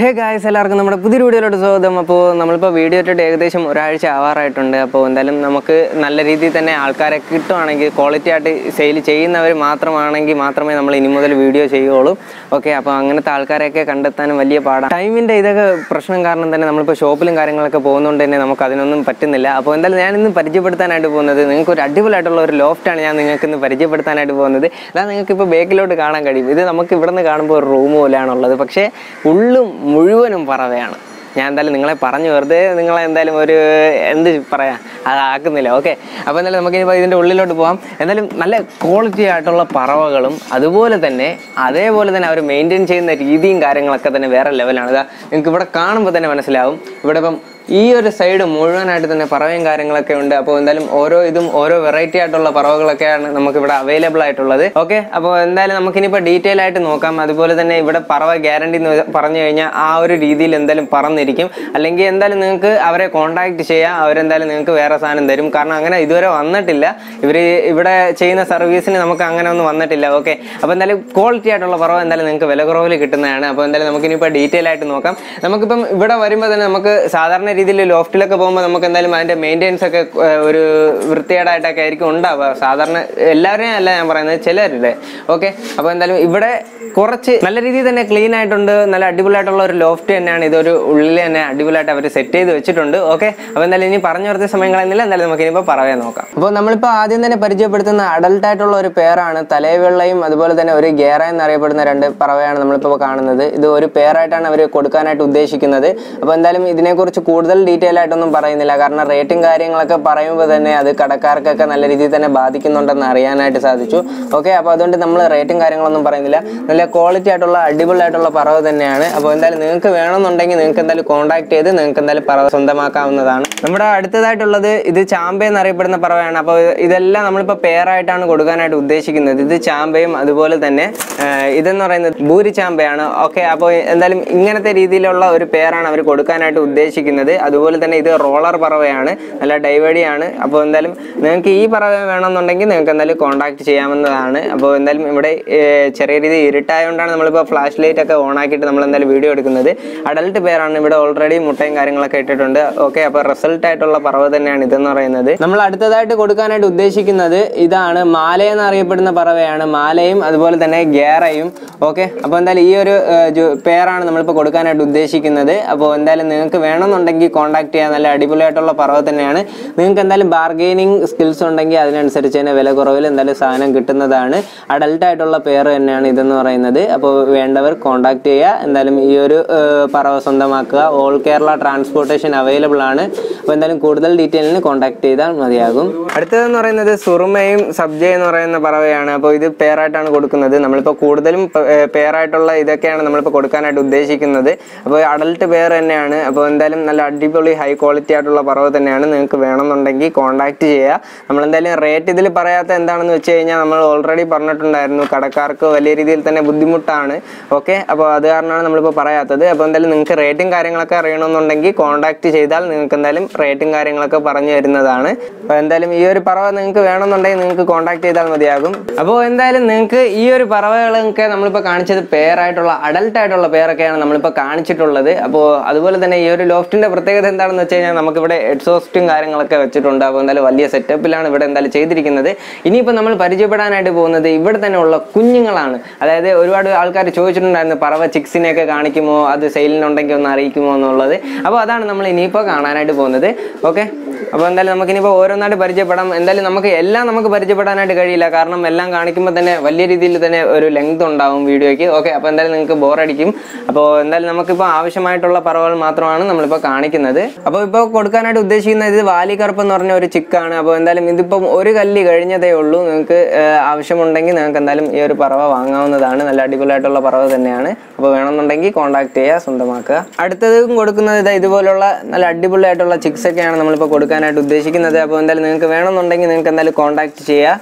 guys എല്ലാവർക്കും നമ്മുടെ പുതിയൊരു വീഡിയോയിലോട്ട് സ്വാഗതം അപ്പോൾ നമ്മളിപ്പോൾ വീഡിയോ ഇട്ടിട്ട് ഏകദേശം ഒരാഴ്ച ആവാറായിട്ടുണ്ട് അപ്പോൾ എന്തായാലും നമുക്ക് നല്ല രീതിയിൽ തന്നെ ആൾക്കാരെ കിട്ടുവാണെങ്കിൽ ക്വാളിറ്റി ആയിട്ട് സെയിൽ ചെയ്യുന്നവർ മാത്രമാണെങ്കിൽ മാത്രമേ നമ്മൾ ഇനി മുതൽ വീഡിയോ ചെയ്യുള്ളൂ ഓക്കെ അപ്പോൾ അങ്ങനത്തെ ആൾക്കാരെയൊക്കെ കണ്ടെത്താനും വലിയ പാടാണ് ടൈമിൻ്റെ ഇതൊക്കെ പ്രശ്നം കാരണം തന്നെ നമ്മളിപ്പോൾ ഷോപ്പിലും കാര്യങ്ങളൊക്കെ പോകുന്നതുകൊണ്ട് തന്നെ നമുക്ക് അതിനൊന്നും പറ്റുന്നില്ല അപ്പോൾ എന്തായാലും ഞാൻ ഇന്ന് പരിചയപ്പെടുത്താനായിട്ട് പോകുന്നത് നിങ്ങൾക്ക് ഒരു അടിപൊളിയായിട്ടുള്ള ഒരു ലോഫ്റ്റാണ് ഞാൻ നിങ്ങൾക്ക് ഇന്ന് പരിചയപ്പെടുത്താനായിട്ട് പോകുന്നത് അതാ നിങ്ങൾക്ക് ഇപ്പോൾ ബേക്കിലോട്ട് കാണാൻ കഴിയും ഇത് നമുക്ക് ഇവിടെ നിന്ന് കാണുമ്പോൾ ഒരു റൂം പോലെയാണുള്ളത് പക്ഷേ ഉള്ളും മുഴുവനും പറവയാണ് ഞാൻ എന്തായാലും നിങ്ങളെ പറഞ്ഞു വെറുതെ നിങ്ങളെ എന്തായാലും ഒരു എന്ത് പറയാ അതാക്കുന്നില്ല ഓക്കെ അപ്പോൾ എന്തായാലും നമുക്കിനിപ്പോൾ ഇതിൻ്റെ ഉള്ളിലോട്ട് പോകാം എന്തായാലും നല്ല ക്വാളിറ്റി ആയിട്ടുള്ള പറവകളും അതുപോലെ തന്നെ അതേപോലെ തന്നെ അവർ മെയിൻറ്റെയിൻ ചെയ്യുന്ന രീതിയും കാര്യങ്ങളൊക്കെ തന്നെ വേറെ ലെവലാണ് ഇതാ നിങ്ങൾക്ക് ഇവിടെ കാണുമ്പോൾ തന്നെ മനസ്സിലാവും ഇവിടെ ഇപ്പം ഈ ഒരു സൈഡ് മുഴുവനായിട്ട് തന്നെ പറവയും കാര്യങ്ങളൊക്കെ ഉണ്ട് അപ്പോൾ എന്തായാലും ഓരോ ഇതും ഓരോ വെറൈറ്റി ആയിട്ടുള്ള പറവകളൊക്കെയാണ് നമുക്ക് ഇവിടെ അവൈലബിൾ ആയിട്ടുള്ളത് ഓക്കെ അപ്പോൾ എന്തായാലും നമുക്കിനിപ്പോൾ ഡീറ്റെയിൽ ആയിട്ട് നോക്കാം അതുപോലെ തന്നെ ഇവിടെ പറവ ഗ്യാരണ്ടി എന്ന് പറഞ്ഞു കഴിഞ്ഞാൽ ആ ഒരു രീതിയിൽ എന്തായാലും പറന്നിരിക്കും അല്ലെങ്കിൽ എന്തായാലും നിങ്ങൾക്ക് അവരെ കോൺടാക്ട് ചെയ്യാം അവരെന്തായാലും നിങ്ങൾക്ക് വേറെ സാധനം തരും കാരണം അങ്ങനെ ഇതുവരെ വന്നിട്ടില്ല ഇവർ ഇവിടെ ചെയ്യുന്ന സർവീസിന് നമുക്ക് അങ്ങനെ ഒന്നും വന്നിട്ടില്ല ഓക്കെ അപ്പോൾ എന്തായാലും ക്വാളിറ്റി ആയിട്ടുള്ള പറവ എന്തായാലും നിങ്ങൾക്ക് വില കുറവിൽ കിട്ടുന്നതാണ് അപ്പോൾ എന്തായാലും നമുക്കിനിപ്പോൾ ഡീറ്റെയിൽ ആയിട്ട് നോക്കാം നമുക്കിപ്പം ഇവിടെ വരുമ്പോൾ തന്നെ നമുക്ക് സാധാരണ രീതിയിൽ ലോഫ്റ്റിലൊക്കെ പോകുമ്പോൾ നമുക്ക് എന്തായാലും അതിൻ്റെ മെയിൻ്റെനൻസ് ഒക്കെ ഏർ, ഒരു വൃത്തികേടായിട്ടൊക്കെ ആയിരിക്കും ഉണ്ടാവുക സാധാരണ എല്ലാവരെയും അല്ല ഞാൻ പറയുന്നത് ചിലരുടെ ഓക്കെ അപ്പോൾ എന്തായാലും ഇവിടെ കുറച്ച് നല്ല രീതിയിൽ തന്നെ ക്ലീൻ ആയിട്ടുണ്ട് നല്ല അടിപൊളിയായിട്ടുള്ള ഒരു ലോഫ്റ്റ് തന്നെയാണ് ഇതൊരു ഉള്ളിൽ തന്നെ അടിപൊളിയായിട്ട് അവർ സെറ്റ് ചെയ്ത് വെച്ചിട്ടുണ്ട് ഓക്കെ അപ്പോൾ എന്തായാലും ഇനി പറഞ്ഞു നിർത്തിയ സമയങ്ങളെന്നില്ല എന്തായാലും നമുക്ക് ഇനിയിപ്പോൾ പറയാൻ നോക്കാം അപ്പോൾ നമ്മളിപ്പോൾ ആദ്യം തന്നെ പരിചയപ്പെടുത്തുന്ന അഡൽട്ട് ആയിട്ടുള്ള ഒരു പേരാണ് തലയവെള്ളയും അതുപോലെ തന്നെ ഒരു ഗേറ എന്നറിയപ്പെടുന്ന രണ്ട് പറവയാണ് നമ്മളിപ്പോൾ കാണുന്നത് ഇത് ഒരു പേരായിട്ടാണ് അവർ കൊടുക്കാനായിട്ട് ഉദ്ദേശിക്കുന്നത് അപ്പോൾ എന്തായാലും ഇതിനെക്കുറിച്ച് കൂടുതൽ ഡീറ്റെയിൽ ആയിട്ടൊന്നും പറയുന്നില്ല കാരണം റേറ്റിംഗ് കാര്യങ്ങളൊക്കെ പറയുമ്പോൾ തന്നെ അത് കടക്കാർക്കൊക്കെ നല്ല രീതിയിൽ തന്നെ ബാധിക്കുന്നുണ്ടെന്ന് അറിയാനായിട്ട് സാധിച്ചു ഓക്കെ അപ്പോൾ അതുകൊണ്ട് നമ്മൾ റേറ്റിംഗ് കാര്യങ്ങളൊന്നും പറയുന്നില്ല നല്ല ക്വാളിറ്റി ആയിട്ടുള്ള അടിപൊളി ആയിട്ടുള്ള പറവ തന്നെയാണ് അപ്പോൾ എന്തായാലും നിങ്ങൾക്ക് വേണമെന്നുണ്ടെങ്കിൽ നിങ്ങൾക്ക് എന്തായാലും കോൺടാക്ട് ചെയ്ത് നിങ്ങൾക്ക് എന്തായാലും പറവ സ്വന്തമാക്കാവുന്നതാണ് നമ്മുടെ അടുത്തതായിട്ടുള്ളത് ഇത് ചാമ്പ എന്നറിയപ്പെടുന്ന പറവയാണ് അപ്പോൾ ഇതെല്ലാം നമ്മളിപ്പോൾ പേരായിട്ടാണ് കൊടുക്കാനായിട്ട് ഉദ്ദേശിക്കുന്നത് ഇത് ചാമ്പയും അതുപോലെ തന്നെ ആ, ഇതെന്ന് പറയുന്നത് ഭൂരി ചാമ്പയാണ് ഓക്കെ അപ്പോൾ എന്തായാലും ഇങ്ങനത്തെ രീതിയിലുള്ള ഒരു പേരാണ് അവർ കൊടുക്കാനായിട്ട് ഉദ്ദേശിക്കുന്നത് അതുപോലെ തന്നെ ഇത് റോളർ പറവയാണ് നല്ല ഡൈവേഡിയാണ് അപ്പോൾ എന്തായാലും നിങ്ങൾക്ക് ഈ പറവ വേണമെന്നുണ്ടെങ്കിൽ നിങ്ങൾക്ക് എന്തായാലും കോൺടാക്ട് ചെയ്യാവുന്നതാണ് അപ്പോൾ എന്തായാലും ഇവിടെ ഏ, ചെറിയ രീതിയിൽ ഇരുട്ടായതുകൊണ്ടാണ് നമ്മളിപ്പോൾ ഫ്ലാഷ് ലൈറ്റ് ഒക്കെ ഓൺ ആക്കിയിട്ട് നമ്മൾ എന്തായാലും വീഡിയോ എടുക്കുന്നത് അഡൽട്ട് പേരാണ് ഇവിടെ ഓൾറെഡി മുട്ടയും കാര്യങ്ങളൊക്കെ ഇട്ടിട്ടുണ്ട് ഓക്കെ അപ്പോൾ റിസൾട്ട് ആയിട്ടുള്ള പറവ തന്നെയാണ് ഇതെന്ന് പറയുന്നത് നമ്മൾ അടുത്തതായിട്ട് കൊടുക്കാനായിട്ട് ഉദ്ദേശിക്കുന്നത് ഇതാണ് മാല എന്നറിയപ്പെടുന്ന പറവയാണ് മാലയും അതുപോലെ തന്നെ ഗേറയും ഓക്കെ അപ്പോൾ എന്തായാലും ഈ ഒരു ഏർ, ജു- പേരാണ് നമ്മളിപ്പോൾ കൊടുക്കാനായിട്ട് ഉദ്ദേശിക്കുന്നത് അപ്പോൾ എന്തായാലും നിങ്ങൾക്ക് വേണമെന്നുണ്ടെങ്കിൽ കോൺടാക്ട് ചെയ്യാൻ നല്ല അടിപൊളിയായിട്ടുള്ള പറവ തന്നെയാണ് നിങ്ങൾക്ക് എന്തായാലും ബാർഗെയിനിങ് സ്കിൽസ് ഉണ്ടെങ്കിൽ അതിനനുസരിച്ച് തന്നെ വില കുറവിൽ എന്തായാലും സാധനം കിട്ടുന്നതാണ് അഡൽട്ട് ആയിട്ടുള്ള പേര് തന്നെയാണ് ഇതെന്ന് പറയുന്നത് അപ്പോൾ വേണ്ടവർ കോൺടാക്ട് ചെയ്യുക എന്തായാലും ഈ ഒരു ഏർ, പറവ സ്വന്തമാക്കുക ഓൾ കേരള ട്രാൻസ്പോർട്ടേഷൻ അവൈലബിൾ ആണ് അപ്പോൾ എന്തായാലും കൂടുതൽ ഡീറ്റെയിലിന് കോൺടാക്ട് ചെയ്താൽ മതിയാകും അടുത്തതെന്ന് പറയുന്നത് സുറുമയും സബ്ജ എന്ന് പറയുന്ന പറവയാണ് അപ്പോൾ ഇത് പേരായിട്ടാണ് കൊടുക്കുന്നത് നമ്മളിപ്പോൾ കൂടുതലും പ- ഏർ പേരായിട്ടുള്ള ഇതൊക്കെയാണ് നമ്മളിപ്പോൾ കൊടുക്കാനായിട്ട് ഉദ്ദേശിക്കുന്നത് അപ്പോൾ അഡൽട്ട് പേർ തന്നെയാണ് അപ്പോൾ എന്തായാലും നല്ല അടിപൊളി ഹൈ ക്വാളിറ്റി ആയിട്ടുള്ള പറവ തന്നെയാണ് നിങ്ങൾക്ക് വേണമെന്നുണ്ടെങ്കിൽ കോൺടാക്ട് ചെയ്യുക നമ്മൾ എന്തായാലും റേറ്റ് ഇതിൽ പറയാത്ത എന്താണെന്ന് വെച്ച് കഴിഞ്ഞാൽ നമ്മൾ ഓൾറെഡി പറഞ്ഞിട്ടുണ്ടായിരുന്നു കടക്കാർക്ക് വലിയ രീതിയിൽ തന്നെ ബുദ്ധിമുട്ടാണ് ഓക്കെ അപ്പോൾ അത് കാരണമാണ് നമ്മളിപ്പോൾ പറയാത്തത് അപ്പോൾ എന്തായാലും നിങ്ങൾക്ക് റേറ്റും കാര്യങ്ങളൊക്കെ അറിയണമെന്നുണ്ടെങ്കിൽ കോൺടാക്ട് ചെയ്താൽ നിങ്ങൾക്ക് എന്തായാലും റേറ്റും കാര്യങ്ങളൊക്കെ പറഞ്ഞു തരുന്നതാണ് അപ്പോൾ എന്തായാലും ഈ ഒരു പറവ നിങ്ങൾക്ക് വേണമെന്നുണ്ടെങ്കിൽ നിങ്ങൾക്ക് കോൺടാക്ട് ചെയ്താൽ മതിയാകും അപ്പോൾ എന്തായാലും നിങ്ങൾക്ക് ഈ ഒരു പറവകളൊക്കെ നമ്മളിപ്പോൾ കാണിച്ചത് പേരായിട്ടുള്ള അഡൽട്ട് ആയിട്ടുള്ള പേരൊക്കെയാണ് നമ്മളിപ്പോൾ കാണിച്ചിട്ടുള്ളത് അപ്പോൾ അതുപോലെ തന്നെ ഈ ഒരു ലോഫ്റ്റിന്റെ പ്രത്യേകത എന്താണെന്ന് വെച്ച് കഴിഞ്ഞാൽ നമുക്കിവിടെ എഡ്സോസ്റ്റും കാര്യങ്ങളൊക്കെ വെച്ചിട്ടുണ്ട് അപ്പോൾ എന്തായാലും വലിയ സെറ്റപ്പിലാണ് ഇവിടെ എന്തായാലും ചെയ്തിരിക്കുന്നത് ഇനിയിപ്പോൾ നമ്മൾ പരിചയപ്പെടാനായിട്ട് പോകുന്നത് ഇവിടെ തന്നെ ഉള്ള കുഞ്ഞുങ്ങളാണ് അതായത് ഒരുപാട് ആൾക്കാർ ചോദിച്ചിട്ടുണ്ടായിരുന്നു പറവ ചിക്സിനെയൊക്കെ കാണിക്കുമോ അത് സെയിലിനുണ്ടെങ്കിൽ ഒന്ന് അറിയിക്കുമോ എന്നുള്ളത് അപ്പോൾ അതാണ് നമ്മൾ ഇനിയിപ്പോൾ കാണാനായിട്ട് പോകുന്നത് ഓക്കെ അപ്പോൾ എന്തായാലും നമുക്കിനിപ്പോൾ ഓരോന്നായിട്ട് പരിചയപ്പെടാം എന്തായാലും നമുക്ക് എല്ലാം നമുക്ക് പരിചയപ്പെടാനായിട്ട് കഴിയില്ല കാരണം എല്ലാം കാണിക്കുമ്പോൾ തന്നെ വലിയ രീതിയിൽ തന്നെ ഒരു ലെങ്ത് ഉണ്ടാവും വീഡിയോയ്ക്ക് ഓക്കെ അപ്പോൾ എന്തായാലും നിങ്ങൾക്ക് ബോറടിക്കും അപ്പോൾ എന്തായാലും നമുക്കിപ്പോൾ ആവശ്യമായിട്ടുള്ള പറവകൾ മാത്രമാണ് നമ്മളിപ്പോൾ കാണിക്കുന്നത് അപ്പോൾ ഇപ്പോൾ കൊടുക്കാനായിട്ട് ഉദ്ദേശിക്കുന്നത് ഇത് വാലികറുപ്പ് എന്ന് പറഞ്ഞ ഒരു ചിക്കാണ് അപ്പോൾ എന്തായാലും ഇതിപ്പം ഒരു കല്ല് കഴിഞ്ഞതേ ഉള്ളൂ നിങ്ങൾക്ക് ഏർ, ആവശ്യമുണ്ടെങ്കിൽ നിങ്ങൾക്ക് എന്തായാലും ഈ ഒരു പറവ വാങ്ങാവുന്നതാണ് നല്ല അടിപൊളിയായിട്ടുള്ള പറവ തന്നെയാണ് അപ്പോൾ വേണമെന്നുണ്ടെങ്കിൽ കോൺടാക്ട് ചെയ്യുക സ്വന്തമാക്കുക അടുത്തതും കൊടുക്കുന്നത് ഇതാ ഇതുപോലുള്ള നല്ല അടിപൊളിയായിട്ടുള്ള ചിക്സ് ഒക്കെയാണ് നമ്മളിപ്പോൾ കൊടുക്കാനായിട്ട് ഉദ്ദേശിക്കുന്നത് അപ്പോൾ എന്തായാലും നിങ്ങൾക്ക് വേണമെന്നുണ്ടെങ്കിൽ നിങ്ങൾക്ക് എന്തായാലും കോൺടാക്ട് ചെയ്യുക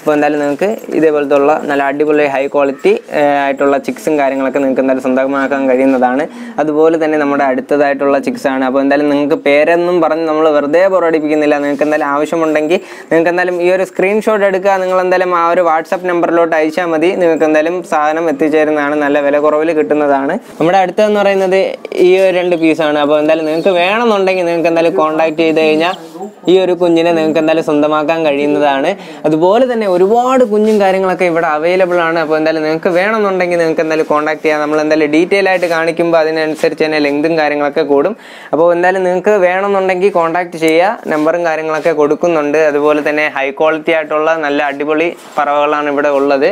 അപ്പോൾ എന്തായാലും നിങ്ങൾക്ക് ഇതേപോലത്തെ ഉള്ള നല്ല അടിപൊളി ഹൈ ക്വാളിറ്റി ആയിട്ടുള്ള ചിക്സും കാര്യങ്ങളൊക്കെ നിങ്ങൾക്ക് എന്തായാലും സ്വന്തമാക്കാൻ കഴിയുന്നതാണ് അതുപോലെ തന്നെ നമ്മുടെ അടുത്തതായിട്ടുള്ള ചിക്സ് ആണ് അപ്പോൾ എന്തായാലും നിങ്ങൾക്ക് പേരെന്നും പറഞ്ഞ് നമ്മൾ വെറുതെ പുറടിപ്പിക്കുന്നില്ല നിങ്ങൾക്ക് എന്തായാലും ആവശ്യമുണ്ടെങ്കിൽ നിങ്ങൾക്ക് എന്തായാലും ഈ ഒരു സ്ക്രീൻഷോട്ട് എടുക്കുക നിങ്ങൾ എന്തായാലും ആ ഒരു വാട്സപ്പ് നമ്പറിലോട്ട് അയച്ചാൽ മതി നിങ്ങൾക്ക് എന്തായാലും സാധനം എത്തിച്ചേരുന്നതാണ് നല്ല വില കുറവിൽ കിട്ടുന്നതാണ് നമ്മുടെ അടുത്തതെന്ന് പറയുന്നത് ഈ ഒരു രണ്ട് പീസാണ് അപ്പോൾ എന്തായാലും നിങ്ങൾക്ക് വേണമെന്നുണ്ടെങ്കിൽ നിങ്ങൾക്ക് എന്തായാലും കോൺടാക്ട് ചെയ്ത് കഴിഞ്ഞാൽ ഈ ഒരു കുഞ്ഞിനെ നിങ്ങൾക്ക് എന്തായാലും സ്വന്തമാക്കാൻ കഴിയുന്നതാണ് അതുപോലെ തന്നെ ഒരുപാട് കുഞ്ഞും കാര്യങ്ങളൊക്കെ ഇവിടെ അവൈലബിൾ ആണ് അപ്പോൾ എന്തായാലും നിങ്ങൾക്ക് വേണമെന്നുണ്ടെങ്കിൽ നിങ്ങൾക്ക് എന്തായാലും കോൺടാക്ട് ചെയ്യാം നമ്മൾ എന്തായാലും ഡീറ്റെയിൽ ആയിട്ട് കാണിക്കുമ്പോൾ അതിനനുസരിച്ച് തന്നെ ലെങ്തും കാര്യങ്ങളൊക്കെ കൂടും അപ്പോൾ എന്തായാലും നിങ്ങൾക്ക് വേണമെന്നുണ്ടെങ്കിൽ കോൺടാക്ട് ചെയ്യുക നമ്പറും കാര്യങ്ങളൊക്കെ കൊടുക്കുന്നുണ്ട് അതുപോലെ തന്നെ ഹൈ ക്വാളിറ്റി ആയിട്ടുള്ള നല്ല അടിപൊളി പറവകളാണ് ഇവിടെ ഉള്ളത്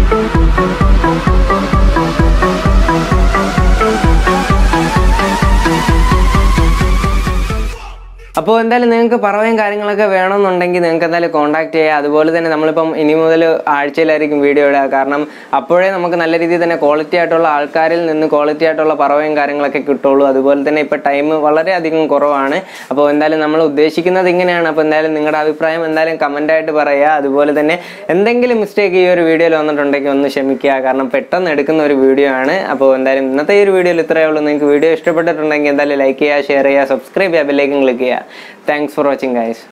അപ്പോൾ എന്തായാലും നിങ്ങൾക്ക് പറവയും കാര്യങ്ങളൊക്കെ വേണമെന്നുണ്ടെങ്കിൽ നിങ്ങൾക്ക് എന്തായാലും കോൺടാക്ട് ചെയ്യുക അതുപോലെ തന്നെ നമ്മളിപ്പം ഇനി മുതൽ ആഴ്ചയിലായിരിക്കും വീഡിയോ ഇടുക കാരണം അപ്പോഴേ നമുക്ക് നല്ല രീതിയിൽ തന്നെ ക്വാളിറ്റി ആയിട്ടുള്ള ആൾക്കാരിൽ നിന്ന് ക്വാളിറ്റി ആയിട്ടുള്ള പറവയും കാര്യങ്ങളൊക്കെ കിട്ടുള്ളൂ അതുപോലെ തന്നെ ഇപ്പോൾ ടൈം വളരെയധികം കുറവാണ് അപ്പോൾ എന്തായാലും നമ്മൾ ഉദ്ദേശിക്കുന്നത് ഇങ്ങനെയാണ് അപ്പോൾ എന്തായാലും നിങ്ങളുടെ അഭിപ്രായം എന്തായാലും കമൻ്റ് ആയിട്ട് പറയുക അതുപോലെ തന്നെ എന്തെങ്കിലും മിസ്റ്റേക്ക് ഈ ഒരു വീഡിയോയിൽ വന്നിട്ടുണ്ടെങ്കിൽ ഒന്ന് ക്ഷമിക്കുക കാരണം പെട്ടെന്ന് എടുക്കുന്ന ഒരു വീഡിയോ ആണ് അപ്പോൾ എന്തായാലും ഇന്നത്തെ ഈ ഒരു വീഡിയോയിൽ ഇത്രയേ ഉള്ളൂ നിങ്ങൾക്ക് വീഡിയോ ഇഷ്ടപ്പെട്ടിട്ടുണ്ടെങ്കിൽ എന്തായാലും ലൈക്ക് ചെയ്യുക ഷെയർ ചെയ്യുക സബ്സ്ക്രൈബ് ചെയ്യുക ബെല്ലൈക്കൻ ക്ലിക്ക് ചെയ്യുക താങ്ക്സ് ഫോർ വാച്ചിങ് ഗൈസ്